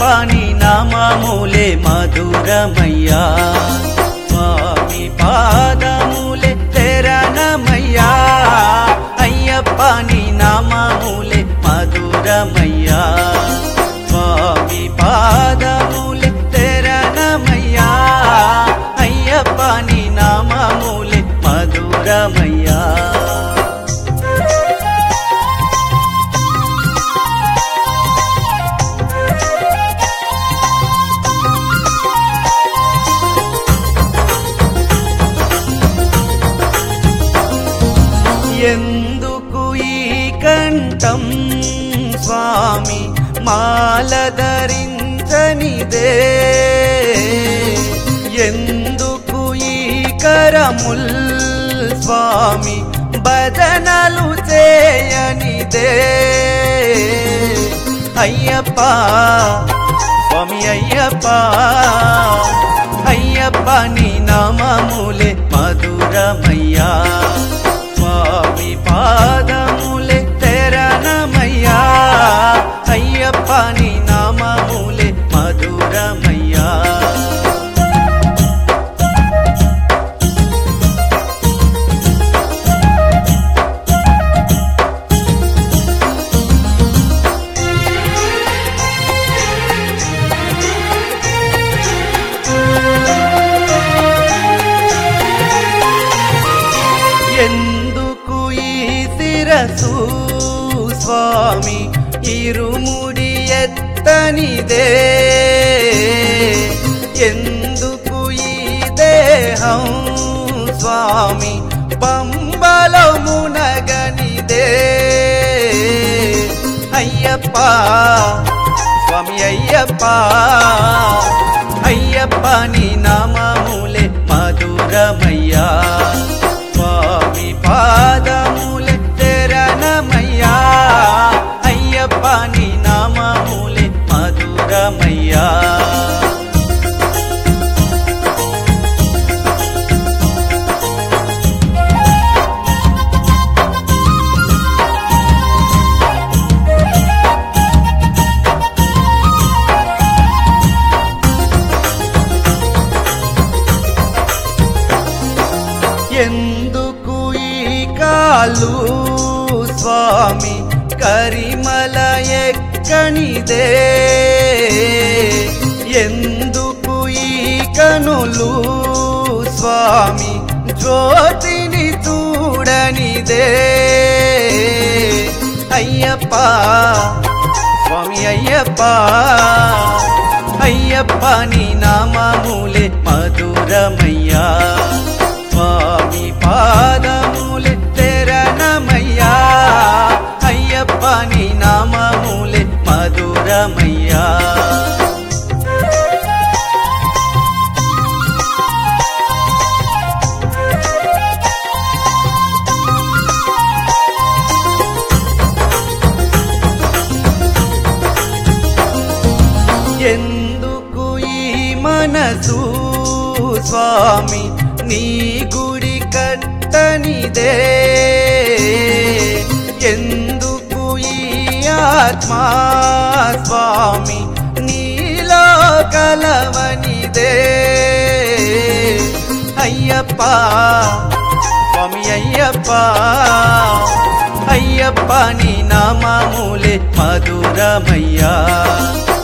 నీ నామములే మధురమయ్యా స్వామి పాదములే తెరణమయ్యా అయ్యప్ప నీ నామములే మధురమయ్యా స్వామి పాదములే తెరణమయ్యా అయ్యప్ప నీ నామములే మధురమయ్యా ఎందుకు ఈ కంఠం స్వామి మాల ధరించనిదే ఎందుకు ఈ కరముల్ స్వామి భజనలు చేయనిదే అయ్యప్ప స్వామి అయ్యప్ప అయ్యప్ప నీ నామములే మధురమయ్యా స్వామి పాదములే తెరణమయ్యా అయ్యప్ప నీ నామములే మధురమయ్యా ఎందుకు ఈ శిరసు స్వామి ఇరుముడి ఎత్తనిదే ఎందుకు ఈ దేహం స్వామి పంబలో మునగనిదే అయ్యప్ప స్వామి అయ్యప్ప అయ్యప్ప నీ నామములే మధురమయ్యా స్వామి పాదములే తెరణమయ్యా అయ్యప్ప నీ నామములే మధురమయ్యా ఎందుకు ఈ కాలు స్వామి కరిమల ఎక్కనిదే ఎందుకు ఈ కనులు స్వామి జ్యోతిని చూడనిదే అయ్యప్ప స్వామి అయ్యప్ప అయ్యప్ప నీ నామములే మధురమయ్యా స్వామి పాదములే తెరణమయ్యా అయ్యప్ప నీ నామములే మధురమయ్యా ఎందుకు ఈ మనసు స్వామి నీ గుడి కట్టనిదే ఎందుకు ఈ ఆత్మా స్వామి నీలో కలవనిదే అయ్యప్ప స్వామి అయ్యప్ప అయ్యప్ప నీ నామములే మధురమయ్యా